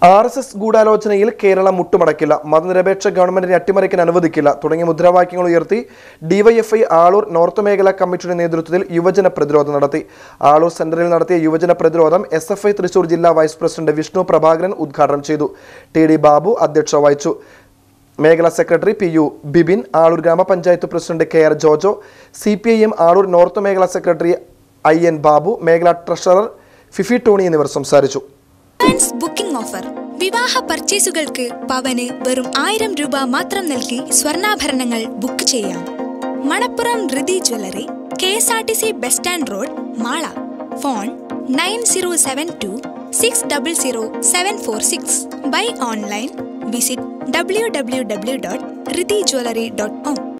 R S S ഗൂഢാലോചനയിൽ കേരളം മുട്ടുമടക്കില്ല മതനിരപേക്ഷ ഗവൺമെന്റിനെ അട്ടിമറിക്കാൻ അനുവദിക്കില്ല തുടങ്ങിയ മുദ്രാവാക്യങ്ങൾ ഉയർത്തി ഡിവൈഎഫ്ഐ ആളൂർ നോർത്ത് മേഖലാ കമ്മിറ്റിയുടെ നേതൃത്വത്തിൽ യുവജന പ്രതിരോധം നടത്തി ആളൂർ സെന്ററിൽ നടത്തിയ യുവജന പ്രതിരോധം എസ് എഫ് ഐ തൃശൂർ ജില്ലാ വൈസ് പ്രസിഡന്റ് വിഷ്ണു പ്രഭാകരൻ ഉദ്ഘാടനം ചെയ്തു ടി ഡി ബാബു അധ്യക്ഷത വഹിച്ചു മേഖലാ secretary P U Bibin Aloor ഗ്രാമപഞ്ചായത്ത് president K R Jojo C P I M Aloor north മേഖലാ സെക്രട്ടറി ഐ എൻ ബാബു മേഖലാ ട്രഷറർ ഫിഫി ടോണി എന്നിവർ സംസാരിച്ചു അഡ്വാൻസ് ബുക്കിംഗ് ഓഫർ വിവാഹ പർച്ചേസുകൾക്ക് പവന് വെറും ആയിരം രൂപ മാത്രം നൽകി സ്വർണ്ണാഭരണങ്ങൾ ബുക്ക് ചെയ്യാം Manappuram Rithi jewellery K S R T C bus stand road Mala phone nine zero seven two six double zero seven four six buy online visit W W W dot Rithi jewellery dot com